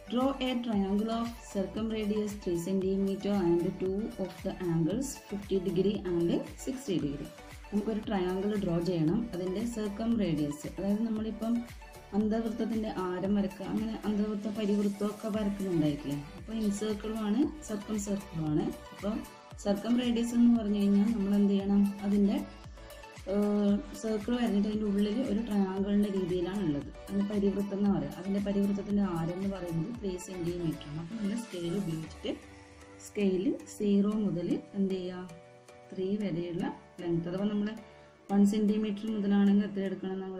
Draw a triangle of circumradius 3 cm and two of the angles 50 degree and 60 degree. നമുക്കൊരു triangle draw ചെയ്യണം അതിൻ്റെ സർക്കം radius അതായത് നമ്മളിപ്പം അന്തവൃത്തത്തിൻ്റെ ആരം വരക്കുക അങ്ങനെ അന്തവൃത്ത പരിവൃത്തം ഒക്കെ വരക്കുന്നുണ്ടായിട്ടില്ലേ അപ്പോൾ ഇൻസർക്കിളുമാണ് സർക്കം സർക്കിളുമാണ് അപ്പോൾ സർക്കം റേഡിയസ് എന്ന് പറഞ്ഞു കഴിഞ്ഞാൽ നമ്മൾ എന്ത് ചെയ്യണം അതിൻ്റെ സർക്കിൾ വരഞ്ഞിട്ട് അതിൻ്റെ ഉള്ളിൽ ഒരു ട്രയാങ്കിളിൻ്റെ രീതിയിലാണ് ഉള്ളത് അതിന് പരിവൃത്തം എന്ന് പറയുക അതിൻ്റെ പരിവൃത്തത്തിൻ്റെ ആരം എന്ന് പറയുന്നത് ത്രീ സെൻറ്റിമീറ്റർ ആണ് അപ്പോൾ നമ്മൾ സ്കെയിൽ ഉപയോഗിച്ചിട്ട് സ്കെയിൽ സീറോ മുതൽ എന്ത് ചെയ്യുക ത്രീ വരെയുള്ള ലെങ്ത് അഥവാ നമ്മൾ വൺ സെൻറ്റിമീറ്റർ മുതലാണെങ്കിൽ എത്ര എടുക്കണം നമ്മൾ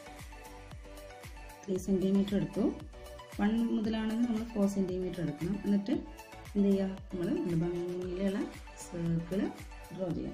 ത്രീ സെൻറ്റിമീറ്റർ എടുത്തു വൺ മുതലാണെങ്കിൽ നമ്മൾ ഫോർ സെൻറ്റിമീറ്റർ എടുക്കണം എന്നിട്ട് എന്ത് ചെയ്യുക നമ്മൾ നല്ല ഭംഗിയിലുള്ള സർക്കിൾ ഡ്രോ ചെയ്യാം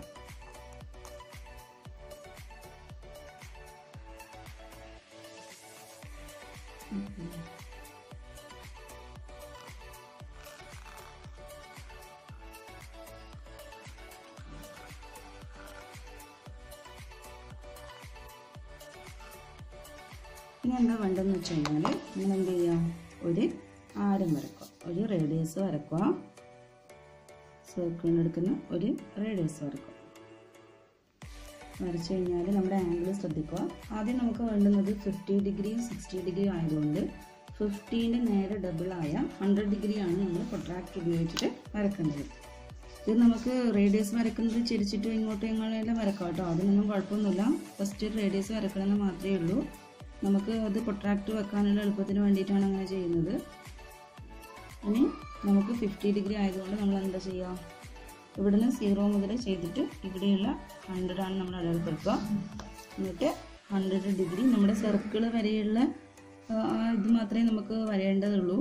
ഇനി എന്താ വേണ്ടതെന്ന് വെച്ച് കഴിഞ്ഞാൽ നമ്മൾ എന്ത് ചെയ്യുക ഒരു ആരം വരക്കുക ഒരു റേഡിയസ് വരക്കുക സർക്കിളിന് എടുക്കുന്ന ഒരു റേഡിയസ് വരക്കുക വരച്ചു കഴിഞ്ഞാൽ നമ്മുടെ ആംഗിൾ ശ്രദ്ധിക്കുക ആദ്യം നമുക്ക് വേണ്ടുന്നത് ഫിഫ്റ്റി ഡിഗ്രി സിക്സ്റ്റി ഡിഗ്രി ആയതുകൊണ്ട് ഫിഫ്റ്റീൻ്റെ നേരെ ഡബിളായ ഹൺഡ്രഡ് ഡിഗ്രിയാണ് നമ്മൾ പ്രൊട്രാക്ട് ഉപയോഗിച്ചിട്ട് വരക്കേണ്ടത് ഇത് നമുക്ക് റേഡിയസ് വരക്കുന്നത് ചിരിച്ചിട്ടും ഇങ്ങോട്ടും ഇങ്ങോട്ടെല്ലാം വരക്കാം കേട്ടോ അതിനൊന്നും കുഴപ്പമൊന്നുമില്ല ഫസ്റ്റ് റേഡിയസ് വരക്കണമെന്ന് മാത്രമേ ഉള്ളൂ നമുക്ക് അത് പ്രൊട്രാക്ട് വെക്കാനുള്ള എളുപ്പത്തിന് വേണ്ടിയിട്ടാണ് അങ്ങനെ ചെയ്യുന്നത് ഇനി നമുക്ക് ഫിഫ്റ്റി ഡിഗ്രി ആയതുകൊണ്ട് നമ്മൾ എന്താ ചെയ്യുക ഇവിടുന്ന് സീറോ മുതൽ ചെയ്തിട്ട് ഇവിടെയുള്ള ഹൺഡ്രഡ് ആണ് നമ്മൾ അടയാളപ്പെടുത്തുക എന്നിട്ട് ഹൺഡ്രഡ് ഡിഗ്രി നമ്മുടെ സർക്കിൾ വരെയുള്ള ആ, ആ ഇത് മാത്രമേ നമുക്ക് വരേണ്ടതുള്ളൂ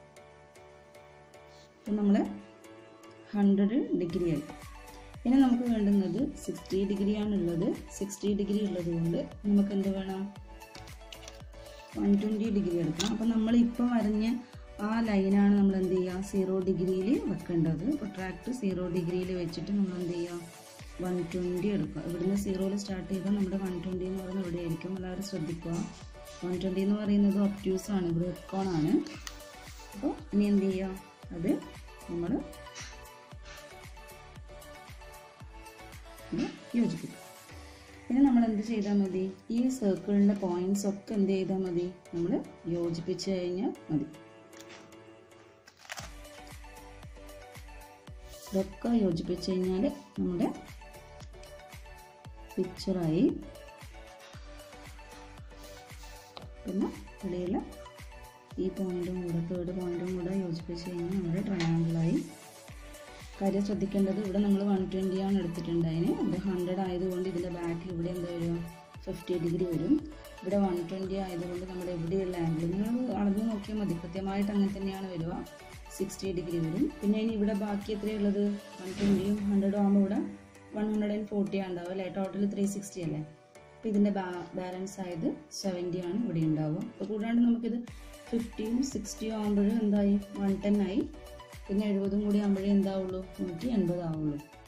അപ്പം നമ്മൾ ഹൺഡ്രഡ് ഡിഗ്രി ആയി പിന്നെ നമുക്ക് വേണ്ടുന്നത് സിക്സ്റ്റി ഡിഗ്രിയാണ് ഉള്ളത് സിക്സ്റ്റി ഡിഗ്രി ഉള്ളത് കൊണ്ട് നമുക്ക് എന്ത് വേണം വൺ ട്വൻറ്റി ഡിഗ്രി എടുക്കണം അപ്പം നമ്മൾ ഇപ്പോൾ വരഞ്ഞ ആ ലൈനാണ് നമ്മൾ എന്ത് ചെയ്യുക സീറോ ഡിഗ്രിയിൽ വെക്കേണ്ടത് പ്രൊട്രാക്ട് സീറോ ഡിഗ്രിയിൽ വെച്ചിട്ട് നമ്മൾ എന്ത് ചെയ്യുക വൺ ട്വൻറ്റി എടുക്കുക ഇവിടുന്ന് സീറോയിൽ സ്റ്റാർട്ട് ചെയ്താൽ നമ്മുടെ വൺ ട്വൻറ്റി എന്ന് പറയുന്നത് ഇവിടെ ആയിരിക്കും എല്ലാവരും ശ്രദ്ധിക്കുക വൺ ട്വൻറ്റി എന്ന് പറയുന്നത് ഒപ്റ്റ്യൂസ് ആണ് ഇവിടെ എക്കോണാണ് അപ്പോൾ ഇനി എന്ത് ചെയ്യുക അത് നമ്മൾ ഇത് യോജിപ്പിക്കുക പിന്നെ നമ്മൾ എന്ത് ചെയ്താൽ മതി ഈ സർക്കിളിൻ്റെ പോയിന്റ്സ് ഒക്കെ എന്ത് ചെയ്താൽ മതി നമ്മൾ യോജിപ്പിച്ച് കഴിഞ്ഞാൽ മതി ഇതൊക്കെ യോജിപ്പിച്ച് കഴിഞ്ഞാൽ നമ്മുടെ പിക്ചറായി പിന്നെ ഇവിടെയുള്ള ഈ പോയിന്റും കൂടെ തേർഡ് പോയിന്റും കൂടെ യോജിപ്പിച്ച് കഴിഞ്ഞാൽ നമ്മുടെ ട്രയാങ്കിളായി കാര്യം ശ്രദ്ധിക്കേണ്ടത് ഇവിടെ നമ്മൾ വൺ ട്വൻറ്റി ആണ് എടുത്തിട്ടുണ്ടായിന് ഇവിടെ ഹൺഡ്രഡ് ആയതുകൊണ്ട് ഇതിൻ്റെ ബാക്കിൽ ഇവിടെ എന്താ വരിക ഫിഫ്റ്റി ഡിഗ്രി വരും ഇവിടെ വൺ ട്വൻറ്റി ആയതുകൊണ്ട് നമ്മുടെ എവിടെയുള്ള ആംഗിൾ നിങ്ങൾ അളന്ന് നോക്കിയാൽ മതി കൃത്യമായിട്ട് അങ്ങനെ തന്നെയാണ് വരിക സിക്സ്റ്റി ഡിഗ്രി വരും പിന്നെ ഇനി ഇവിടെ ബാക്കി എത്രയുള്ളത് വൺ ട്വൻറ്റിയും ഹൺഡ്രഡും ആകുമ്പോൾ ഇവിടെ വൺ ഹൺഡ്രഡ് ആൻഡ് ഫോർട്ടി ഉണ്ടാവും അല്ലേ ടോട്ടൽ ത്രീ സിക്സ്റ്റി അല്ലേ അപ്പോൾ ഇതിൻ്റെ ബാലൻസ് ആയത് സെവൻറ്റി ആണ് ഇവിടെ ഉണ്ടാവുക അപ്പോൾ കൂടാണ്ട് നമുക്കിത് ഫിഫ്റ്റിയും സിക്സ്റ്റിയും ആകുമ്പോൾ എന്തായി വൺ ടെൻ ആയി പിന്നെ എഴുപതും കൂടി ആകുമ്പോഴേ എന്താവുള്ളൂ നൂറ്റി എൺപത് ആവുള്ളൂ